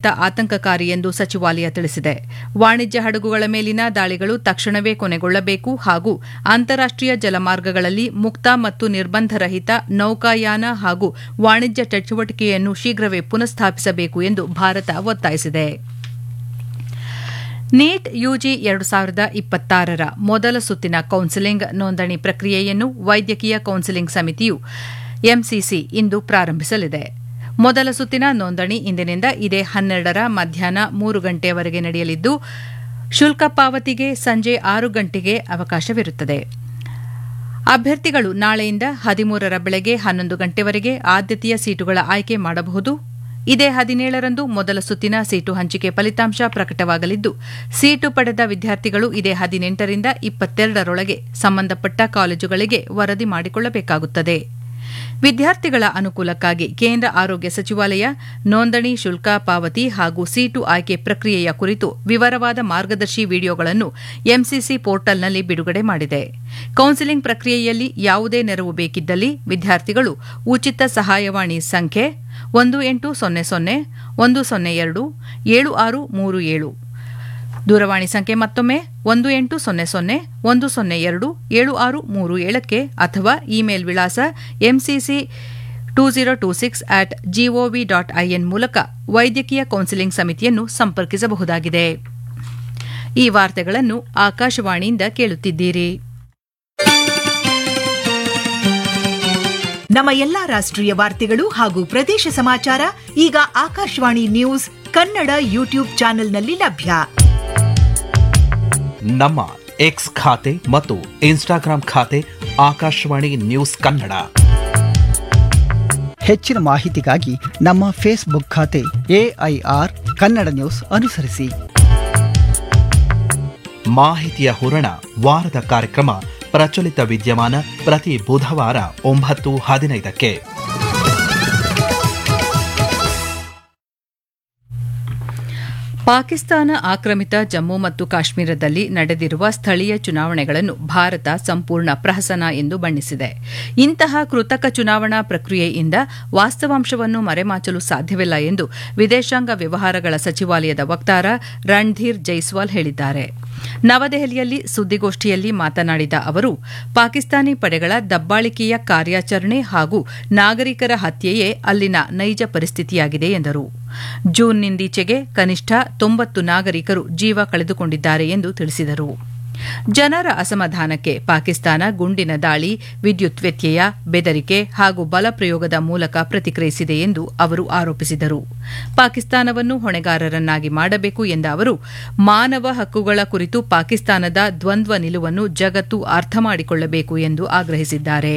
ಆತಂಕಕಾರಿ ಎಂದು ಸಚಿವಾಲಯ ತಿಳಿಸಿದೆ ವಾಣಿಜ್ಯ ಹಡಗುಗಳ ಮೇಲಿನ ದಾಳಿಗಳು ತಕ್ಷಣವೇ ಕೊನೆಗೊಳ್ಳಬೇಕು ಹಾಗೂ ಅಂತಾರಾಷ್ಟೀಯ ಜಲಮಾರ್ಗಗಳಲ್ಲಿ ಮುಕ್ತ ಮತ್ತು ನಿರ್ಬಂಧರಹಿತ ನೌಕಾಯಾನ ಹಾಗೂ ವಾಣಿಜ್ಯ ಚಟುವಟಿಕೆಯನ್ನು ಶೀಘ್ರವೇ ಪುನಃಸ್ಥಾಪಿಸಬೇಕು ಎಂದು ಭಾರತ ಒತ್ತಾಯಿಸಿದೆ ನೀಟ್ ಯುಜಿ ಎರಡು ಸಾವಿರದ ಇಪ್ಪತ್ತಾರರ ಮೊದಲ ಸುತ್ತಿನ ಕೌನ್ಸೆಲಿಂಗ್ ನೋಂದಣಿ ಪ್ರಕ್ರಿಯೆಯನ್ನು ವೈದ್ಯಕೀಯ ಕೌನ್ಸೆಲಿಂಗ್ ಸಮಿತಿಯು ಎಂಸಿಸಿ ಇಂದು ಪ್ರಾರಂಭಿಸಲಿದೆ ಮೊದಲ ಸುತ್ತಿನ ನೋಂದಣಿ ಇಂದಿನಿಂದ ಇದೇ ಹನ್ನೆರಡರ ಮಧ್ಯಾಹ್ನ ಮೂರು ಗಂಟೆಯವರೆಗೆ ನಡೆಯಲಿದ್ದು ಶುಲ್ಕ ಪಾವತಿಗೆ ಸಂಜೆ ಆರು ಗಂಟೆಗೆ ಅವಕಾಶವಿರುತ್ತದೆ ಅಭ್ಯರ್ಥಿಗಳು ನಾಳೆಯಿಂದ ಹದಿಮೂರರ ಬೆಳಗ್ಗೆ ಹನ್ನೊಂದು ಗಂಟೆವರೆಗೆ ಆದ್ಯತೆಯ ಸೀಟುಗಳ ಆಯ್ಕೆ ಮಾಡಬಹುದು ಇದೇ ಹದಿನೇಳರಂದು ಮೊದಲ ಸುತ್ತಿನ ಸೀಟು ಹಂಚಿಕೆ ಫಲಿತಾಂಶ ಪ್ರಕಟವಾಗಲಿದ್ದು ಸೀಟು ಪಡೆದ ವಿದ್ಯಾರ್ಥಿಗಳು ಇದೇ ಹದಿನೆಂಟರಿಂದ ಇಪ್ಪತ್ತೆರಡರೊಳಗೆ ಸಂಬಂಧಪಟ್ಟ ಕಾಲೇಜುಗಳಿಗೆ ವರದಿ ಮಾಡಿಕೊಳ್ಳಬೇಕಾಗುತ್ತದೆ ವಿದ್ಯಾರ್ಥಿಗಳ ಅನುಕೂಲಕ್ಕಾಗಿ ಕೇಂದ್ರ ಆರೋಗ್ಯ ಸಚಿವಾಲಯ ನೋಂದಣಿ ಶುಲ್ಕ ಪಾವತಿ ಹಾಗೂ ಸೀಟು ಆಯ್ಕೆ ಪ್ರಕ್ರಿಯೆಯ ಕುರಿತು ವಿವರವಾದ ಮಾರ್ಗದರ್ಶಿ ವಿಡಿಯೋಗಳನ್ನು ಎಂಸಿಸಿ ಪೋರ್ಟಲ್ನಲ್ಲಿ ಬಿಡುಗಡೆ ಮಾಡಿದೆ ಕೌನ್ಸೆಲಿಂಗ್ ಪ್ರಕ್ರಿಯೆಯಲ್ಲಿ ಯಾವುದೇ ನೆರವು ಬೇಕಿದ್ದಲ್ಲಿ ವಿದ್ಯಾರ್ಥಿಗಳು ಉಚಿತ ಸಹಾಯವಾಣಿ ಸಂಖ್ಯೆ ಒಂದು ಎಂಟು ಸೊನ್ನೆ ಸೊನ್ನೆ ಒಂದು ಸೊನ್ನೆ ಎರಡು ಏಳು ಆರು ಮೂರು ಏಳು ದೂರವಾಣಿ ಸಂಖ್ಯೆ ಮತ್ತೊಮ್ಮೆ ಒಂದು ಎಂಟು ಸೊನ್ನೆ ಸೊನ್ನೆ ಒಂದು ಸೊನ್ನೆ ಎರಡು ಏಳು ಆರು ಮೂರು ಏಳಕ್ಕೆ ಅಥವಾ ಇಮೇಲ್ ವಿಳಾಸ MCC two zero two six at GOV dot IN ಮೂಲಕ ವೈದ್ಯಕೀಯ ಕೌನ್ಸಿಲಿಂಗ್ ಸಮಿತಿಯನ್ನು ಸಂಪರ್ಕಿಸಬಹುದಾಗಿದೆ ಈ ವಾರ್ತೆಗಳನ್ನು ಆಕಾಶವಾಣಿಯಿಂದ ಕೇಳುತ್ತಿದ್ದೀರಿ ನಮ್ಮ ಎಲ್ಲಾ ರಾಷ್ಟ್ರೀಯ ವಾರ್ತೆಗಳು ಹಾಗೂ ಪ್ರದೇಶ ಸಮಾಚಾರ ಈಗ ಆಕಾಶವಾಣಿ ನ್ಯೂಸ್ ಕನ್ನಡ ಯೂಟ್ಯೂಬ್ ಚಾನೆಲ್ನಲ್ಲಿ ಲಭ್ಯ ನಮ್ಮ ಎಕ್ಸ್ ಖಾತೆ ಮತ್ತು ಇನ್ಸ್ಟಾಗ್ರಾಂ ಖಾತೆ ಆಕಾಶವಾಣಿ ನ್ಯೂಸ್ ಕನ್ನಡ ಹೆಚ್ಚಿನ ಮಾಹಿತಿಗಾಗಿ ನಮ್ಮ ಫೇಸ್ಬುಕ್ ಖಾತೆ ಎಐಆರ್ ಕನ್ನಡ ನ್ಯೂಸ್ ಅನುಸರಿಸಿ ಮಾಹಿತಿಯ ಹೂರಣ ವಾರದ ಕಾರ್ಯಕ್ರಮ ಪ್ರಚಲಿತ ವಿದ್ಯಮಾನ ಪ್ರತಿ ಬುಧವಾರ ಒಂಬತ್ತು ಹದಿನೈದಕ್ಕೆ ಪಾಕಿಸ್ತಾನ ಆಕ್ರಮಿತ ಜಮ್ಮು ಮತ್ತು ಕಾಶ್ಮೀರದಲ್ಲಿ ನಡೆದಿರುವ ಸ್ಥಳೀಯ ಚುನಾವಣೆಗಳನ್ನು ಭಾರತ ಸಂಪೂರ್ಣ ಪ್ರಹಸನ ಎಂದು ಬಣ್ಣಿಸಿದೆ ಇಂತಹ ಕೃತಕ ಚುನಾವಣಾ ಪ್ರಕ್ರಿಯೆಯಿಂದ ವಾಸ್ತವಾಂಶವನ್ನು ಮರೆಮಾಚಲು ಸಾಧ್ಯವಿಲ್ಲ ಎಂದು ವಿದೇಶಾಂಗ ವ್ಯವಹಾರಗಳ ಸಚಿವಾಲಯದ ವಕ್ತಾರ ರಣಧೀರ್ ಜೈಸ್ವಾಲ್ ಹೇಳಿದ್ದಾರೆ ನವದೆಹಲಿಯಲ್ಲಿ ಸುದ್ದಿಗೋಷ್ಠಿಯಲ್ಲಿ ಮಾತನಾಡಿದ ಅವರು ಪಾಕಿಸ್ತಾನಿ ಪಡೆಗಳ ದಬ್ಬಾಳಿಕೆಯ ಕಾರ್ಯಾಚರಣೆ ಹಾಗೂ ನಾಗರಿಕರ ಹತ್ಯೆಯೇ ಅಲ್ಲಿನ ನೈಜ ಪರಿಸ್ಥಿತಿಯಾಗಿದೆ ಎಂದರು ಜೂನ್ನಿಂದೀಚೆಗೆ ಕನಿಷ್ಠ ತೊಂಬತ್ತು ನಾಗರಿಕರು ಜೀವ ಕಳೆದುಕೊಂಡಿದ್ದಾರೆ ಎಂದು ತಿಳಿಸಿದರು ಜನರ ಅಸಮಾಧಾನಕ್ಕೆ ಪಾಕಿಸ್ತಾನ ಗುಂಡಿನ ದಾಳಿ ವಿದ್ಯುತ್ ವ್ಯತ್ಯಯ ಬೆದರಿಕೆ ಹಾಗೂ ಬಲಪ್ರಯೋಗದ ಮೂಲಕ ಪ್ರತಿಕ್ರಿಯಿಸಿದೆ ಎಂದು ಅವರು ಆರೋಪಿಸಿದರು ಪಾಕಿಸ್ತಾನವನ್ನು ಹೊಣೆಗಾರರನ್ನಾಗಿ ಮಾಡಬೇಕು ಎಂದ ಅವರು ಮಾನವ ಹಕ್ಕುಗಳ ಕುರಿತು ಪಾಕಿಸ್ತಾನದ ದ್ವಂದ್ವ ನಿಲುವನ್ನು ಜಗತ್ತು ಅರ್ಥ ಮಾಡಿಕೊಳ್ಳಬೇಕು ಎಂದು ಆಗ್ರಹಿಸಿದ್ದಾರೆ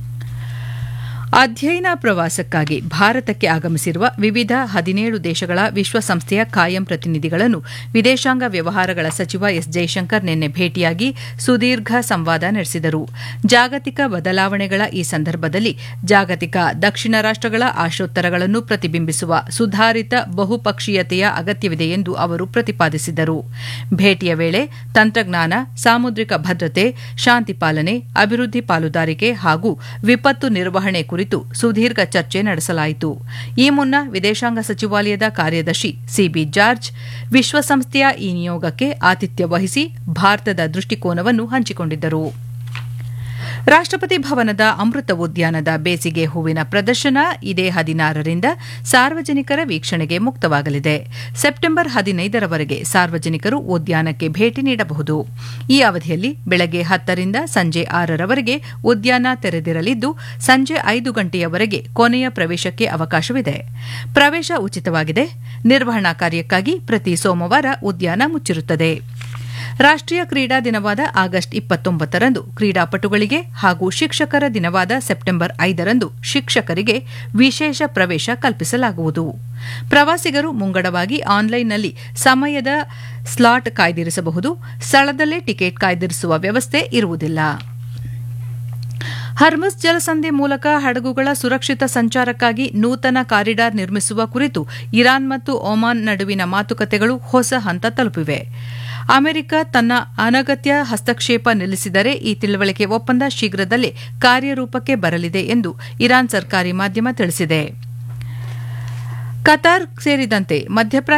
ಅಧ್ಯಯನ ಪ್ರವಾಸಕ್ಕಾಗಿ ಭಾರತಕ್ಕೆ ಆಗಮಿಸಿರುವ ವಿವಿಧ ಹದಿನೇಳು ದೇಶಗಳ ವಿಶ್ವಸಂಸ್ಥೆಯ ಕಾಯಂ ಪ್ರತಿನಿಧಿಗಳನ್ನು ವಿದೇಶಾಂಗ ವ್ಯವಹಾರಗಳ ಸಚಿವ ಎಸ್ ಜೈಶಂಕರ್ ನಿನ್ನೆ ಭೇಟಿಯಾಗಿ ಸುದೀರ್ಘ ಸಂವಾದ ನಡೆಸಿದರು ಜಾಗತಿಕ ಬದಲಾವಣೆಗಳ ಈ ಸಂದರ್ಭದಲ್ಲಿ ಜಾಗತಿಕ ದಕ್ಷಿಣ ರಾಷ್ಟಗಳ ಆಶೋತ್ತರಗಳನ್ನು ಪ್ರತಿಬಿಂಬಿಸುವ ಸುಧಾರಿತ ಬಹುಪಕ್ಷೀಯತೆಯ ಅಗತ್ಯವಿದೆ ಎಂದು ಅವರು ಪ್ರತಿಪಾದಿಸಿದರು ಭೇಟಿಯ ವೇಳೆ ತಂತ್ರಜ್ಞಾನ ಸಾಮುದ್ರಿಕ ಭದ್ರತೆ ಶಾಂತಿ ಪಾಲನೆ ಅಭಿವೃದ್ಧಿ ಪಾಲುದಾರಿಕೆ ಹಾಗೂ ವಿಪತ್ತು ನಿರ್ವಹಣೆ ಕುರಿತು ಸುದೀರ್ಘ ಚರ್ಚೆ ನಡೆಸಲಾಯಿತು ಈ ಮುನ್ನ ವಿದೇಶಾಂಗ ಸಚಿವಾಲಯದ ಕಾರ್ಯದರ್ಶಿ ಸಿಬಿ ಜಾರ್ಜ್ ವಿಶ್ವಸಂಸ್ಥೆಯ ಈ ನಿಯೋಗಕ್ಕೆ ಆತಿಥ್ಯ ವಹಿಸಿ ಭಾರತದ ದೃಷ್ಟಿಕೋನವನ್ನು ಹಂಚಿಕೊಂಡಿದ್ದರು ರಾಷ್ಟಪತಿ ಭವನದ ಅಮೃತ ಉದ್ಯಾನದ ಬೇಸಿಗೆ ಹೂವಿನ ಪ್ರದರ್ಶನ ಇದೇ ಹದಿನಾರರಿಂದ ಸಾರ್ವಜನಿಕರ ವೀಕ್ಷಣೆಗೆ ಮುಕ್ತವಾಗಲಿದೆ ಸೆಪ್ಟೆಂಬರ್ ಹದಿನೈದರವರೆಗೆ ಸಾರ್ವಜನಿಕರು ಉದ್ಯಾನಕ್ಕೆ ಭೇಟಿ ನೀಡಬಹುದು ಈ ಅವಧಿಯಲ್ಲಿ ಬೆಳಗ್ಗೆ ಹತ್ತರಿಂದ ಸಂಜೆ ಆರರವರೆಗೆ ಉದ್ಯಾನ ತೆರೆದಿರಲಿದ್ದು ಸಂಜೆ ಐದು ಗಂಟೆಯವರೆಗೆ ಕೊನೆಯ ಪ್ರವೇಶಕ್ಕೆ ಅವಕಾಶವಿದೆ ಪ್ರವೇಶ ಉಚಿತವಾಗಿದೆ ನಿರ್ವಹಣಾ ಕಾರ್ಯಕ್ಕಾಗಿ ಪ್ರತಿ ಸೋಮವಾರ ಉದ್ಯಾನ ಮುಚ್ಚಿರುತ್ತದೆ ರಾಷ್ಟೀಯ ಕ್ರೀಡಾ ದಿನವಾದ ಆಗಸ್ಟ್ ಇಪ್ಪತ್ತೊಂಬತ್ತರಂದು ಕ್ರೀಡಾಪಟುಗಳಿಗೆ ಹಾಗೂ ಶಿಕ್ಷಕರ ದಿನವಾದ ಸೆಪ್ಟೆಂಬರ್ ಐದರಂದು ಶಿಕ್ಷಕರಿಗೆ ವಿಶೇಷ ಪ್ರವೇಶ ಕಲ್ಪಿಸಲಾಗುವುದು ಪ್ರವಾಸಿಗರು ಮುಂಗಡವಾಗಿ ಆನ್ಲೈನ್ನಲ್ಲಿ ಸಮಯದ ಸ್ಲಾಟ್ ಕಾಯ್ದಿರಿಸಬಹುದು ಸ್ಥಳದಲ್ಲೇ ಟಿಕೆಟ್ ಕಾಯ್ದಿರಿಸುವ ವ್ಯವಸ್ಥೆ ಇರುವುದಿಲ್ಲ ಹರ್ಮಸ್ ಜಲಸಂಧಿ ಮೂಲಕ ಹಡಗುಗಳ ಸುರಕ್ಷಿತ ಸಂಚಾರಕ್ಕಾಗಿ ನೂತನ ಕಾರಿಡಾರ್ ನಿರ್ಮಿಸುವ ಕುರಿತು ಇರಾನ್ ಮತ್ತು ಒಮಾನ್ ನಡುವಿನ ಮಾತುಕತೆಗಳು ಹೊಸ ಹಂತ ತಲುಪಿವೆ ಅಮೆರಿಕ ತನ್ನ ಅನಗತ್ಯ ಹಸ್ತಕ್ಷೇಪ ನಿಲ್ಲಿಸಿದರೆ ಈ ತಿಳುವಳಿಕೆ ಒಪ್ಪಂದ ಶೀಘ್ರದಲ್ಲೇ ಕಾರ್ಯರೂಪಕ್ಕೆ ಬರಲಿದೆ ಎಂದು ಇರಾನ್ ಸರ್ಕಾರಿ ಮಾಧ್ಯಮ ತಿಳಿಸಿದೆ ಕತಾರ್ ಸೇರಿದಂತೆ ಮಧ್ಯಪ್ರಾಚ್ಯ